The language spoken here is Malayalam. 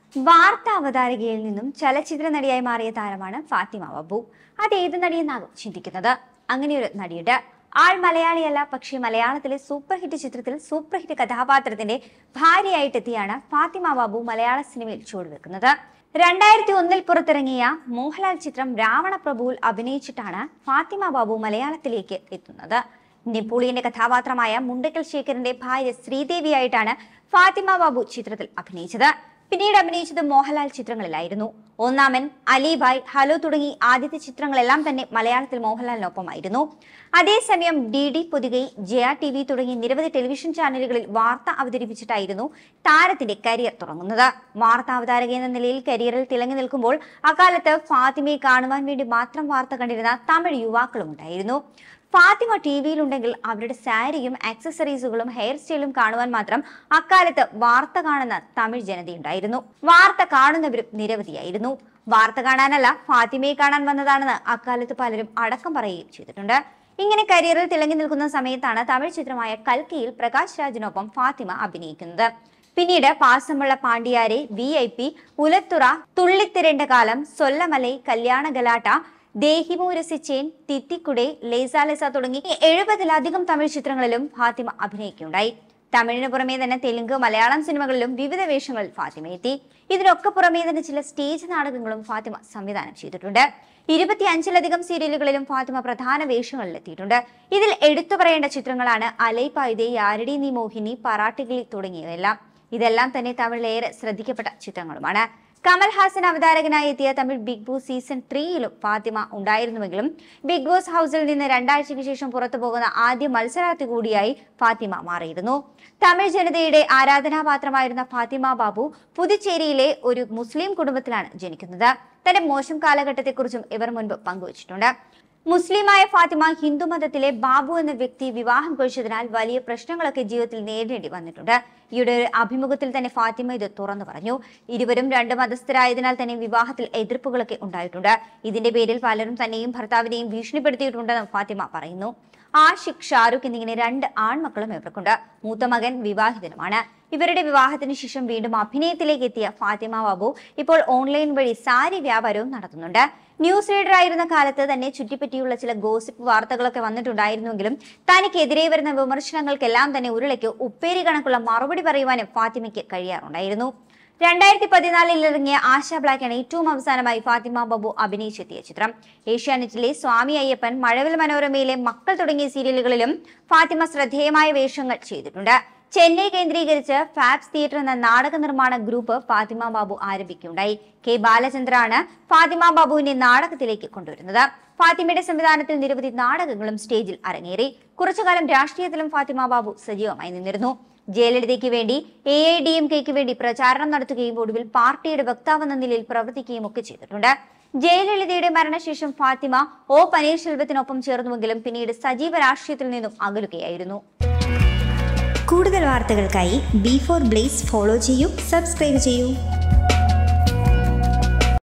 വാർത്ത അവതാരകയിൽ നിന്നും ചലച്ചിത്ര നടിയായി മാറിയ താരമാണ് ഫാത്തിമ ബബു അത് ഏത് നടിയെന്നാകും ചിന്തിക്കുന്നത് അങ്ങനെയൊരു നടിയുണ്ട് ആൾ മലയാളിയല്ല പക്ഷേ മലയാളത്തിലെ സൂപ്പർ ഹിറ്റ് ചിത്രത്തിൽ സൂപ്പർ ഹിറ്റ് കഥാപാത്രത്തിന്റെ ഭാര്യയായിട്ടെത്തിയാണ് ഫാത്തിമ ബാബു മലയാള സിനിമയിൽ ചുവടുവെക്കുന്നത് രണ്ടായിരത്തി ഒന്നിൽ പുറത്തിറങ്ങിയ മോഹൻലാൽ ചിത്രം രാവണപ്രഭുവിൽ അഭിനയിച്ചിട്ടാണ് ഫാത്തിമ ബാബു മലയാളത്തിലേക്ക് എത്തുന്നത് നെപ്പോളിയന്റെ കഥാപാത്രമായ മുണ്ടക്കൽ ശേഖരന്റെ ഭാര്യ ശ്രീദേവിയായിട്ടാണ് ഫാത്തിമ ബാബു ചിത്രത്തിൽ അഭിനയിച്ചത് പിന്നീട് അഭിനയിച്ചത് മോഹൻലാൽ ചിത്രങ്ങളിലായിരുന്നു ഒന്നാമൻ അലിഭായ് ഹലോ തുടങ്ങി ആദ്യത്തെ ചിത്രങ്ങളെല്ലാം തന്നെ മലയാളത്തിൽ മോഹൻലാലിനൊപ്പമായിരുന്നു അതേസമയം D D Pothigai Jaya T V തുടങ്ങി നിരവധി ടെലിവിഷൻ ചാനലുകളിൽ വാർത്ത അവതരിപ്പിച്ചിട്ടായിരുന്നു താരത്തിന്റെ കരിയർ തുടങ്ങുന്നത് വാർത്താ അവതാരക എന്ന നിലയിൽ കരിയറിൽ തിളങ്ങി നിൽക്കുമ്പോൾ അക്കാലത്ത് ഫാത്തിമയെ കാണുവാൻ വേണ്ടി മാത്രം വാർത്ത കണ്ടിരുന്ന തമിഴ് യുവാക്കളും ഉണ്ടായിരുന്നു ഫാത്തിമ ടി വിയിലുണ്ടെങ്കിൽ അവരുടെ സാരിയും ആക്സസറീസുകളും ഹെയർ സ്റ്റൈലും കാണുവാൻ മാത്രം അക്കാലത്ത് വാർത്ത കാണുന്ന തമിഴ് ജനതയുണ്ടായിരുന്നു വാർത്ത കാണുന്നവരും നിരവധിയായിരുന്നു വാർത്ത കാണാനല്ല ഫാത്തിമയെ കാണാൻ വന്നതാണെന്ന് അക്കാലത്ത് പലരും അടക്കം പറയുകയും ചെയ്തിട്ടുണ്ട് ഇങ്ങനെ കരിയറിൽ തിളങ്ങി നിൽക്കുന്ന സമയത്താണ് തമിഴ് ചിത്രമായ കൽക്കിയിൽ പ്രകാശ് രാജിനൊപ്പം ഫാത്തിമ അഭിനയിക്കുന്നത് പിന്നീട് Pasamulla Pandiyare V I P ഉലത്തുറ തുള്ളിത്തിരണ്ട കാലം സൊല്ലമലൈ കല്യാണ ഗലാട്ട ദേഹിമൂരസിച്ചേൻ തിത്തിക്കുടെ ലേസാലെസ തുടങ്ങി എഴുപതിലധികം തമിഴ് ചിത്രങ്ങളിലും ഫാത്തിമ അഭിനയിക്കുകയുണ്ടായി തമിഴിന് പുറമേ തന്നെ തെലുങ്ക് മലയാളം സിനിമകളിലും വിവിധ വേഷങ്ങളിൽ ഫാത്തിമ എത്തി ഇതിനൊക്കെ പുറമേ തന്നെ ചില സ്റ്റേജ് നാടകങ്ങളും ഫാത്തിമ സംവിധാനം ചെയ്തിട്ടുണ്ട് ഇരുപത്തിയഞ്ചിലധികം സീരിയലുകളിലും ഫാത്തിമ പ്രധാന വേഷങ്ങളിൽ എത്തിയിട്ടുണ്ട് ഇതിൽ എടുത്തു പറയേണ്ട ചിത്രങ്ങളാണ് അലൈപായുധെ യാരടി നീ മോഹിനി പറാട്ടികിളി തുടങ്ങിയവയെല്ലാം ഇതെല്ലാം തന്നെ തമിഴിലേറെ ശ്രദ്ധിക്കപ്പെട്ട ചിത്രങ്ങളുമാണ് കമൽഹാസൻ അവതാരകനായി എത്തിയ തമിഴ് ബിഗ് ബോസ് സീസൺ ത്രീയിലും ഫാത്തിമ ഉണ്ടായിരുന്നുവെങ്കിലും ബിഗ് ബോസ് ഹൗസിൽ നിന്ന് രണ്ടാഴ്ചയ്ക്ക് ശേഷം പുറത്തു പോകുന്ന ആദ്യ മത്സരാർത്ഥി കൂടിയായി ഫാത്തിമ മാറിയിരുന്നു തമിഴ് ജനതയുടെ ആരാധനാപാത്രമായിരുന്ന ഫാത്തിമ ബാബു പുതുച്ചേരിയിലെ ഒരു മുസ്ലിം കുടുംബത്തിലാണ് ജനിക്കുന്നത് തന്റെ മോശം കാലഘട്ടത്തെക്കുറിച്ചും ഇവർ മുൻപ് പങ്കുവച്ചിട്ടുണ്ട് മുസ്ലിമായ ഫാത്തിമ ഹിന്ദു മതത്തിലെ ബാബു എന്ന വ്യക്തി വിവാഹം കഴിച്ചതിനാൽ വലിയ പ്രശ്നങ്ങളൊക്കെ ജീവിതത്തിൽ നേരിടേണ്ടി വന്നിട്ടുണ്ട് ഈയുടെ ഒരു അഭിമുഖത്തിൽ തന്നെ ഫാത്തിമ ഇത് തുറന്നു പറഞ്ഞു ഇരുവരും രണ്ട് മതസ്ഥരായതിനാൽ തന്നെ വിവാഹത്തിൽ എതിർപ്പുകളൊക്കെ ഉണ്ടായിട്ടുണ്ട് ഇതിന്റെ പേരിൽ പലരും തന്നെയും ഭർത്താവിനെയും ഭീഷണിപ്പെടുത്തിയിട്ടുണ്ടെന്നും ഫാത്തിമ പറയുന്നു ആഷിഖ് ഷാറുഖ് എന്നിങ്ങനെ രണ്ട് ആൺമക്കളും ഇവർക്കുണ്ട് മൂത്ത മകൻ വിവാഹിതനുമാണ് ഇവരുടെ വിവാഹത്തിന് ശേഷം വീണ്ടും അഭിനയത്തിലേക്ക് എത്തിയ ഫാത്തിമ ബാബു ഇപ്പോൾ ഓൺലൈൻ വഴി സാരി വ്യാപാരവും നടത്തുന്നുണ്ട് ന്യൂസ് റീഡർ ആയിരുന്ന കാലത്ത് തന്നെ ചുറ്റിപ്പറ്റിയുള്ള ചില ഗോസിപ്പ് വാർത്തകളൊക്കെ വന്നിട്ടുണ്ടായിരുന്നെങ്കിലും തനിക്കെതിരെ വരുന്ന വിമർശനങ്ങൾക്കെല്ലാം തന്നെ ഉരുളയ്ക്ക് ഉപ്പേരി കണക്കുള്ള മറുപടി പറയുവാനും ഫാത്തിമയ്ക്ക് കഴിയാറുണ്ടായിരുന്നു രണ്ടായിരത്തി പതിനാലിൽ ഇറങ്ങിയ ആശ ബ്ലാക്കാണ് ഏറ്റവും അവസാനമായി ഫാത്തിമ ബാബു അഭിനയിച്ചെത്തിയ ചിത്രം ഏഷ്യാനെറ്റിലെ സ്വാമി അയ്യപ്പൻ മഴവിൽ മനോരമയിലെ മക്കൾ തുടങ്ങിയ സീരിയലുകളിലും ഫാത്തിമ ശ്രദ്ധേയമായ വേഷങ്ങൾ ചെയ്തിട്ടുണ്ട് ചെന്നൈ കേന്ദ്രീകരിച്ച് ഫാബ്സ് തിയേറ്റർ എന്ന നാടക നിർമ്മാണ ഗ്രൂപ്പ് ഫാത്തിമ ബാബു ആരംഭിക്കുകയുണ്ടായി കെ ബാലചന്ദ്രാണ് ഫാത്തിമ ബാബുവിനെ നാടകത്തിലേക്ക് കൊണ്ടുവരുന്നത് ഫാത്തിമയുടെ സംവിധാനത്തിൽ നിരവധി നാടകങ്ങളും സ്റ്റേജിൽ അരങ്ങേറി കുറച്ചുകാലം രാഷ്ട്രീയത്തിലും ഫാത്തിമ ബാബു സജീവമായി നിന്നിരുന്നു ജയലളിതയ്ക്ക് വേണ്ടി എ ഐ ഡി എം കെക്ക് വേണ്ടി പ്രചാരണം നടത്തുകയും ഒടുവിൽ പാർട്ടിയുടെ വക്താവെന്ന നിലയിൽ പ്രവർത്തിക്കുകയും ഒക്കെ ചെയ്തിട്ടുണ്ട് ജയലളിതയുടെ മരണശേഷം ഫാത്തിമ ഒ പനീർശെൽവത്തിനൊപ്പം ചേർന്നുവെങ്കിലും പിന്നീട് സജീവ രാഷ്ട്രീയത്തിൽ നിന്നും അകലുകയായിരുന്നു കൂടുതൽ വാർത്തകൾക്കായി ബി ഫോർ ബ്ലേസ് ഫോളോ ചെയ്യൂ സബ്സ്ക്രൈബ് ചെയ്യൂ